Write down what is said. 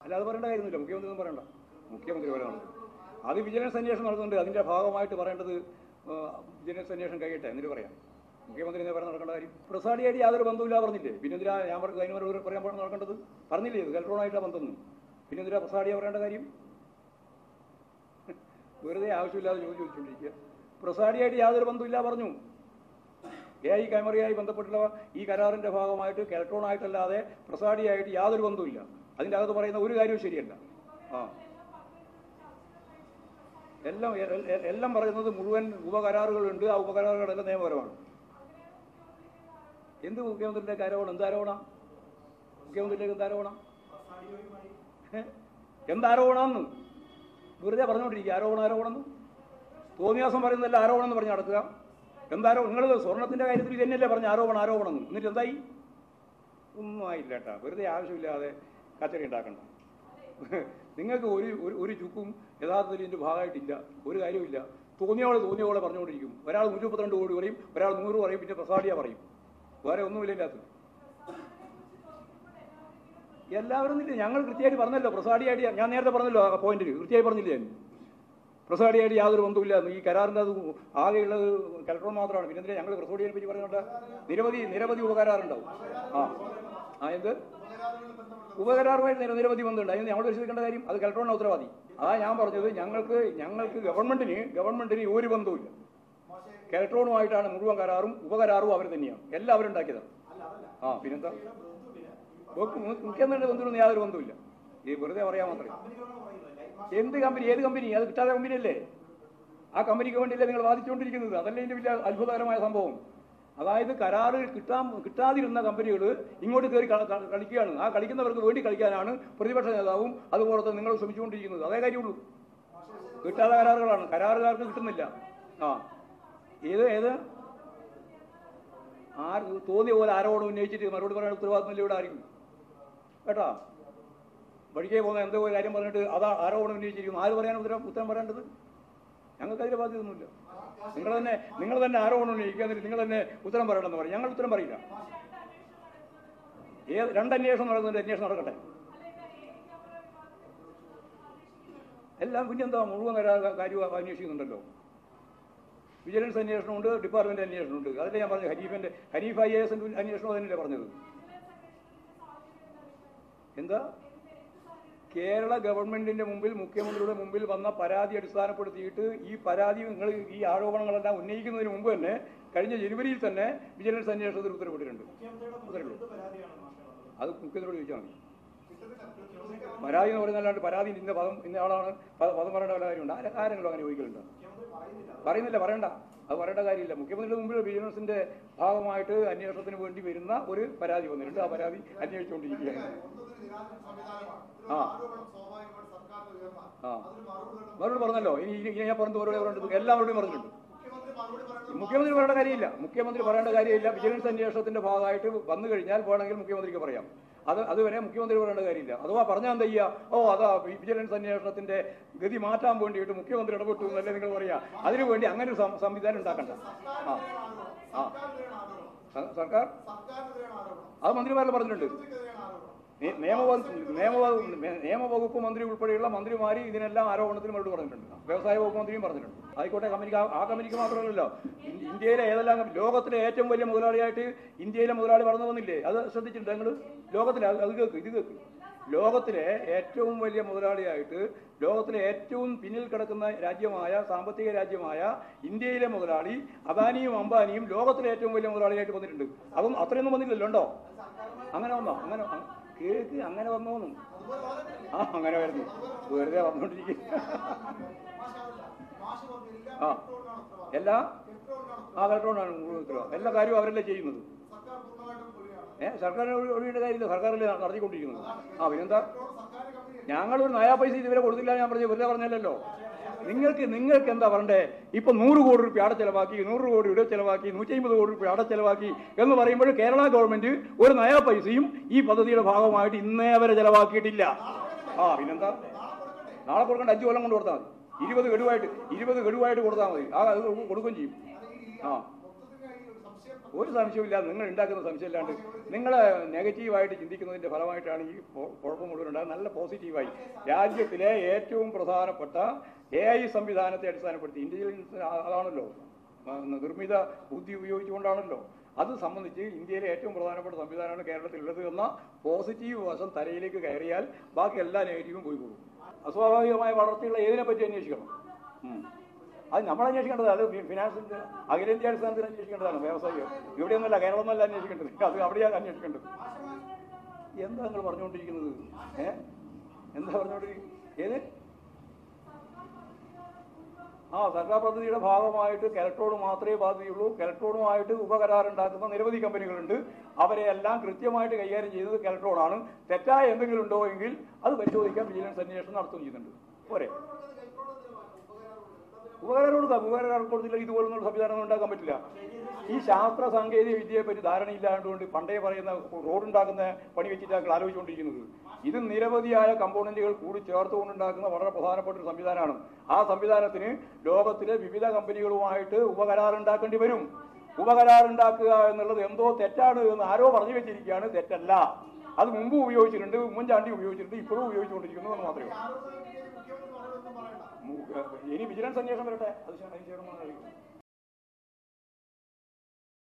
അല്ല അത് പറയേണ്ട കാര്യമൊന്നുമില്ല മുഖ്യമന്ത്രി ഒന്നും പറയണ്ട മുഖ്യമന്ത്രി പറയണം അത് വിജിലൻസ് അന്വേഷണം നടത്തുന്നുണ്ട് അതിന്റെ ഭാഗമായിട്ട് പറയേണ്ടത് ആ, വിജിലൻസ് അന്വേഷണം കഴിയട്ടെ എന്നിട്ട് പറയാം മുഖ്യമന്ത്രി എന്നെ പറയാൻ നടക്കേണ്ട കാര്യം പ്രസാദിയായിട്ട് യാതൊരു ബന്ധമില്ല പറഞ്ഞില്ലേ പിന്നെന്തിനാ ഞാൻ പറഞ്ഞു അതിന് പറയാൻ പാടാൻ നടക്കേണ്ടത് പറഞ്ഞില്ലേ ഇത് കലക്ടറോണായിട്ടാണ് ബന്ധമെന്ന് പിന്നെന്തിനാ പ്രസാദിയ പറയേണ്ട കാര്യം വെറുതെ ആവശ്യമില്ലാതെ ചോദിച്ചു ചോദിച്ചുകൊണ്ടിരിക്കുക പ്രസാദിയായിട്ട് യാതൊരു ബന്ധമില്ല പറഞ്ഞു എ ഐ ക്യാമറയായി ബന്ധപ്പെട്ടുള്ള ഈ കരാറിന്റെ ഭാഗമായിട്ട് കെൽട്രോണായിട്ടല്ലാതെ പ്രസാഡിയായിട്ട് യാതൊരു ബന്ധവുമില്ല അതിൻ്റെ അകത്ത് പറയുന്ന ഒരു കാര്യവും ശരിയല്ല ആ എല്ലാം എ- എ- എല്ലാം പറയുന്നത് മുഴുവൻ ഉപകരാറുകളുണ്ട് ആ ഉപകരാറുകളെല്ലാം നിയമപരമാണ് എന്ത് മുഖ്യമന്ത്രിയുടെ ആരോപണം എന്താരോപണം മുഖ്യമന്ത്രിയുടെ എന്താരോപണം എന്താരോപണമെന്ന് വെറുതെ പറഞ്ഞുകൊണ്ടിരിക്കുക ആരോപണം ആരോപണം എന്ന് തോന്നിയാസം പറയുന്നതല്ല ആരോപണം എന്ന് പറഞ്ഞ് നടക്കുക എന്താരോ നിങ്ങൾ സ്വർണത്തിന്റെ കാര്യത്തിൽ ഇത് തന്നെയല്ലേ പറഞ്ഞ ആരോപണം ആരോപണം എന്ന് എന്നിട്ട് എന്തായി ഒന്നും ആയില്ല കേട്ടാ വെറുതെ ആവശ്യമില്ലാതെ കച്ചറി ഉണ്ടാക്കണ്ട നിങ്ങൾക്ക് ഒരു ഒരു- ഒരു ചുക്കും യഥാർത്ഥത്തിൽ ഇതിന്റെ ഭാഗമായിട്ടില്ല ഒരു കാര്യമില്ല തോന്നിയോളെ തോന്നിയോളെ പറഞ്ഞുകൊണ്ടിരിക്കും ഒരാൾ നൂറ്റി മുപ്പത്തിരണ്ട് കോടി പറയും ഒരാൾ നൂറ് പറയും പിന്നെ പ്രസാദിയ പറയും വേറെ ഒന്നുമില്ല ഇതിനകത്ത് എല്ലാവരും ഇല്ല ഞങ്ങൾ കൃത്യമായിട്ട് പറഞ്ഞല്ലോ പ്രസാദിയായിട്ട് ഞാൻ നേരത്തെ പറഞ്ഞല്ലോ ആ പോയിന്റിൽ കൃത്യമായി പറഞ്ഞില്ലേ ഞാൻ പ്രസാദിയായിട്ട് യാതൊരു ബന്ധമില്ല ഈ കരാറിൻ്റെ അത് ആകെയുള്ളത് കലക്ടർ മാത്രമാണ് പിന്നെ എന്തിനാ ഞങ്ങൾ പ്രസോഡിയെ പറ്റി പറയുന്നുണ്ട് നിരവധി നിരവധി ഉപകരാറുണ്ടാവും ആ ആ എന്ത് ഉപകരാറുമായിട്ട് നിര- നിരവധി ബന്ധമുണ്ട് അതിന് ഞങ്ങൾ പരിശോധിക്കേണ്ട കാര്യം അത് കലക്ടറാണ് ഉത്തരവാദി അതാ ഞാൻ പറഞ്ഞത് ഞങ്ങൾക്ക് ഞങ്ങൾക്ക് ഗവൺമെന്റിന് ഗവൺമെന്റിന് ഒരു ബന്ധവുമില്ല കലക്ടറോണുമായിട്ടാണ് മുഴുവൻ കരാറും ഉപകരാറും അവർ തന്നെയാണ് എല്ലാവരും ഉണ്ടാക്കിയതാണ് ആ പിന്നെന്താ വെക്കും മുഖ്യമന്ത്രിയുടെ ബന്ധുവിനൊന്നും യാതൊരു ബന്ധവുമില്ല ഈ വെറുതെ പറയാൻ മാത്രമേ എന്ത് കമ്പനി ഏത് കമ്പനി അത് കിട്ടാത്ത കമ്പനിയല്ലേ ആ കമ്പനിക്ക് വേണ്ടിയല്ലേ നിങ്ങൾ വാദിച്ചുകൊണ്ടിരിക്കുന്നത് അതല്ലേ ഇതിന്റെ വലിയ അത്ഭുതകരമായ സംഭവം അതായത് കരാറ് കിട്ടാൻ കിട്ടാതിരുന്ന കമ്പനികൾ ഇങ്ങോട്ട് കയറി കള- കള- കളിക്കുകയാണ് ആ കളിക്കുന്നവർക്ക് വേണ്ടി കളിക്കാനാണ് പ്രതിപക്ഷ നേതാവും അതുപോലെ തന്നെ നിങ്ങൾ ശ്രമിച്ചുകൊണ്ടിരിക്കുന്നത് അതേ കാര്യമുള്ളൂ കിട്ടാത്ത കരാറുകളാണ് കരാറുകാർക്ക് കിട്ടുന്നില്ല ആ ഏത് ഏത് ആര് തോന്നിയ പോലെ ആരോടും ഉന്നയിച്ചിട്ട് മറുപടി പറയാൻ ഉത്തരവാദിത്തമില്ല ഇവിടെ ആയിരിക്കും കേട്ടോ വഴിക്കേ പോകുന്ന എന്തോ ഒരു കാര്യം പറഞ്ഞിട്ട് അതാ ആരോപണം ഉന്നയിച്ചിരിക്കും ആര് പറയാൻ ഉത്തരം ഉത്തരം പറയേണ്ടത് ഞങ്ങൾക്ക് അതിന്റെ ബാധ്യതയൊന്നുമില്ല നിങ്ങൾ തന്നെ നിങ്ങൾ തന്നെ ആരോപണം ഉന്നയിക്കുക എന്നിട്ട് നിങ്ങൾ തന്നെ ഉത്തരം പറയണമെന്ന് പറയും ഞങ്ങൾ ഉത്തരം പറയില്ല ഏത് രണ്ട് അന്വേഷണം നടക്കുന്നുണ്ട് അന്വേഷണം നടക്കട്ടെ എല്ലാം പിന്നെന്താ മുഴുവൻ കരാ- കാര്യം അന്വേഷിക്കുന്നുണ്ടല്ലോ വിജിലൻസ് അന്വേഷണമുണ്ട് ഡിപ്പാർട്ട്മെന്റ് അന്വേഷണമുണ്ട് അതല്ലേ ഞാൻ പറഞ്ഞു ഹരീഫിന്റെ ഹരീഫ് ഐ എസ് അന്വേഷണം തന്നെയല്ലേ പറഞ്ഞത് എന്താ കേരള ഗവൺമെന്റിന്റെ മുമ്പിൽ മുഖ്യമന്ത്രിയുടെ മുമ്പിൽ വന്ന പരാതി അടിസ്ഥാനപ്പെടുത്തിയിട്ട് ഈ പരാതി നിങ്ങൾ ഈ ആരോപണങ്ങളെല്ലാം ഉന്നയിക്കുന്നതിന് മുമ്പ് തന്നെ കഴിഞ്ഞ ജനുവരിയിൽ തന്നെ വിജിലൻസ് അന്വേഷണത്തിൽ ഉത്തരവിട്ടിട്ടുണ്ട് ഉത്തരവിട്ടു അത് മുഖ്യമന്ത്രിയോട് ചോദിച്ചാൽ മതി പരാതി എന്ന് പറയുന്നല്ലാണ്ട് പരാതി ഇന്ന പദം ഇന്ന ആളാണ് പ- പദം പറയേണ്ട വല്ല കാര്യമുണ്ട് ആരെ- ആരെങ്കിലും അങ്ങനെ ചോദിക്കലുണ്ടോ പറയുന്നില്ല പറയണ്ട അത് പറയേണ്ട കാര്യമില്ല മുഖ്യമന്ത്രിയുടെ മുമ്പിൽ വിജിലൻസിന്റെ ഭാഗമായിട്ട് അന്വേഷണത്തിന് വേണ്ടി വരുന്ന ഒരു പരാതി വന്നിട്ടുണ്ട് ആ പരാതി അന്വേഷിച്ചുകൊണ്ടിരിക്കുകയാണ് ആ ആ മറുപടി പറഞ്ഞല്ലോ ഇനി ഇനി ഇനി ഞാൻ പറഞ്ഞത് മറുപടി പറഞ്ഞിട്ടുണ്ട് എല്ലാവരോടും പറഞ്ഞിട്ടുണ്ട് മുഖ്യമന്ത്രി പറയേണ്ട കാര്യമില്ല മുഖ്യമന്ത്രി പറയേണ്ട കാര്യമില്ല വിജിലൻസ് അന്വേഷണത്തിന്റെ ഭാഗമായിട്ട് വന്നു കഴിഞ്ഞാൽ വേണമെങ്കിൽ മുഖ്യമന്ത്രിക്ക് പറയാം അത് അതുവരെ മുഖ്യമന്ത്രി പറയേണ്ട കാര്യമില്ല അഥവാ പറഞ്ഞാൽ എന്താ ചെയ്യുക ഓ അതാ വി- വിജിലൻസ് അന്വേഷണത്തിന്റെ ഗതി മാറ്റാൻ വേണ്ടിയിട്ട് മുഖ്യമന്ത്രി ഇടപെട്ടു എന്നല്ലേ നിങ്ങൾ പറയാ അതിനുവേണ്ടി അങ്ങനെ ഒരു സം- സംവിധാനം ഉണ്ടാക്കണ്ട ആ ആ സ- സർക്കാർ അത് മന്ത്രിമാരെല്ലാം പറഞ്ഞിട്ടുണ്ട് നി- നിയമവകുപ്പ് നിയമവകുപ്പ് നിയമവകുപ്പ് മന്ത്രി ഉൾപ്പെടെയുള്ള മന്ത്രിമാർ ഇതിനെല്ലാം ആരോപണത്തിന് മറുപടി പറഞ്ഞിട്ടുണ്ട് വ്യവസായ വകുപ്പ് മന്ത്രിയും പറഞ്ഞിട്ടുണ്ട് ആയിക്കോട്ടെ കമ്പനിക്ക് ആ- ആ കമ്പനിക്ക് മാത്രമല്ലല്ലോ ഇൻ- ഇന്ത്യയിലെ ഏതെല്ലാം കമ്പനി- ലോകത്തിലെ ഏറ്റവും വലിയ മുതലാളിയായിട്ട് ഇന്ത്യയിലെ മുതലാളി വളർന്നു വന്നില്ലേ അത് ശ്രദ്ധിച്ചിട്ടുണ്ട് നിങ്ങൾ ലോകത്തിലെ അത് അത് കേൾക്ക് ഇത് കേൾക്ക് ലോകത്തിലെ ഏറ്റവും വലിയ മുതലാളിയായിട്ട് ലോകത്തിലെ ഏറ്റവും പിന്നിൽ കിടക്കുന്ന രാജ്യമായ സാമ്പത്തിക രാജ്യമായ ഇന്ത്യയിലെ മുതലാളി അദാനിയും അംബാനിയും ലോകത്തിലെ ഏറ്റവും വലിയ മുതലാളിയായിട്ട് വന്നിട്ടുണ്ട് അതൊന്നും അത്രയൊന്നും വന്നില്ലല്ലോ ഉണ്ടോ അങ്ങനെ വന്നോ അങ്ങനെ അ- കേക്ക് അങ്ങനെ വന്നോന്നും ആ അങ്ങനെ വരുന്നു വെറുതെ വന്നോണ്ടിരിക്കും ആ എല്ലാ ആ കലക്ടറോടാണ് മുഴുവൻ ഉത്തരവ് എല്ലാ കാര്യവും അവരല്ലേ ചെയ്യുന്നത് ഏ സർക്കാർ ഒഴിയേണ്ട കാര്യമില്ല സർക്കാരല്ലേ നടത്തിക്കൊണ്ടിരിക്കുന്നത് ആ പിന്നെന്താ ഞങ്ങളൊരു നയാ പൈസ ഇതുവരെ കൊടുത്തില്ല ഞാൻ പറഞ്ഞു വെറുതെ പറഞ്ഞല്ലോ നിങ്ങൾക്ക് നിങ്ങൾക്ക് എന്താ പറയണ്ടേ ഇപ്പൊ നൂറ് കോടി രൂപ അവിടെ ചെലവാക്കി നൂറ് കോടി ഇവിടെ ചെലവാക്കി നൂറ്റി അമ്പത് കോടി രൂപ അവിടെ ചെലവാക്കി എന്ന് പറയുമ്പോൾ കേരള ഗവൺമെന്റ് ഒരു നയാ പൈസയും ഈ പദ്ധതിയുടെ ഭാഗമായിട്ട് ഇന്നേ വരെ ചെലവാക്കിയിട്ടില്ല ആ പിന്നെന്താ നാളെ കൊടുക്കേണ്ട അഞ്ചു കൊല്ലം കൊണ്ട് കൊടുത്താൽ മതി ഇരുപത് ഗഡുവായിട്ട് ഇരുപത് ഗഡുവായിട്ട് കൊടുത്താൽ മതി ആ അത് കൊടുക്കുകയും ചെയ്യും ആ ഒരു സംശയമില്ല നിങ്ങൾ ഉണ്ടാക്കുന്ന സംശയമില്ലാണ്ട് നിങ്ങൾ നെഗറ്റീവായിട്ട് ചിന്തിക്കുന്നതിന്റെ ഫലമായിട്ടാണ് ഈ പൊ- കുഴപ്പം മുഴുവൻ ഉണ്ടാകുന്നത് നല്ല പോസിറ്റീവായി രാജ്യത്തിലെ ഏറ്റവും പ്രധാനപ്പെട്ട എ ഐ സംവിധാനത്തെ അടിസ്ഥാനപ്പെടുത്തി ഇന്റലിജൻസ് അതാണല്ലോ ആ, നിർമ്മിത ബുദ്ധി ഉപയോഗിച്ചുകൊണ്ടാണല്ലോ അത് സംബന്ധിച്ച് ഇന്ത്യയിലെ ഏറ്റവും പ്രധാനപ്പെട്ട സംവിധാനമാണ് കേരളത്തിലുള്ളത് എന്ന പോസിറ്റീവ് വശം തലയിലേക്ക് കയറിയാൽ ബാക്കി എല്ലാ നെഗറ്റീവും പോയി പോകും അസ്വാഭാവികമായ വളർച്ചയുള്ള ഏതിനെ പറ്റി അന്വേഷിക്കണം ഉം. അത് നമ്മൾ അന്വേഷിക്കേണ്ടത് അത് ഫി- ഫിനാൻസിന്റെ അഖിലേന്ത്യാ അടിസ്ഥാനത്തിൽ അന്വേഷിക്കേണ്ടതാണ് വ്യവസായികൾ ഇവിടെയൊന്നുമല്ല കേരളമല്ല അന്വേഷിക്കേണ്ടത് അത് അവിടെയാണ് അന്വേഷിക്കേണ്ടത് എന്താ നിങ്ങൾ പറഞ്ഞുകൊണ്ടിരിക്കുന്നത് ഏ എന്താ പറഞ്ഞുകൊണ്ടിരിക്കുന്നത് ഏത് ആ സർക്കാർ പദ്ധതിയുടെ ഭാഗമായിട്ട് കെൽട്രോൺ മാത്രമേ ബാധ്യതയുള്ളൂ കെൽട്രോണുമായിട്ട് ഉപകരാറുണ്ടാക്കുന്ന നിരവധി കമ്പനികളുണ്ട് അവരെ എല്ലാം കൃത്യമായിട്ട് കൈകാര്യം ചെയ്യുന്നത് കെൽട്രോൺ ആണ് തെറ്റായ എന്തെങ്കിലും ഉണ്ടോ എങ്കിൽ അത് പരിശോധിക്കാൻ വിജിലൻസ് അന്വേഷണം നടത്തുകയും ചെയ്യുന്നുണ്ട് പോരെ ഉപകാരം കൊടുക്കാം ഉപകാരം കൊടുത്തില്ല ഇതുപോലുള്ള സംവിധാനം ഉണ്ടാക്കാൻ പറ്റില്ല ഈ ശാസ്ത്ര സാങ്കേതിക വിദ്യയെ പറ്റി ധാരണയില്ലാണ്ടുകൊണ്ട് പണ്ടേ പറയുന്ന റോഡ് ഉണ്ടാക്കുന്ന പണി വെച്ചിട്ടാണ് ആലോചിച്ചുകൊണ്ടിരിക്കുന്നത് ഇത് നിരവധിയായ കമ്പോണന്റുകൾ കൂടി ചേർത്തുകൊണ്ടുണ്ടാക്കുന്ന വളരെ പ്രധാനപ്പെട്ട ഒരു സംവിധാനമാണ് ആ സംവിധാനത്തിന് ലോകത്തിലെ വിവിധ കമ്പനികളുമായിട്ട് ഉപകരാർ ഉണ്ടാക്കേണ്ടി വരും ഉപകരാർ ഉണ്ടാക്കുക എന്നുള്ളത് എന്തോ തെറ്റാണ് എന്ന് ആരോ പറഞ്ഞു വെച്ചിരിക്കുകയാണ് തെറ്റല്ല അത് മുമ്പ് ഉപയോഗിച്ചിട്ടുണ്ട് ഉമ്മൻചാണ്ടി ഉപയോഗിച്ചിട്ടുണ്ട് ഇപ്പോഴും ഉപയോഗിച്ചുകൊണ്ടിരിക്കുന്നു എന്ന് മാത്രമേ ഉള്ളൂ മു- ഇനി വിജിലൻസ് അന്വേഷണം വരട്ടെ അത് ശേ- അതിന് ശേഷം അറിയിക്കും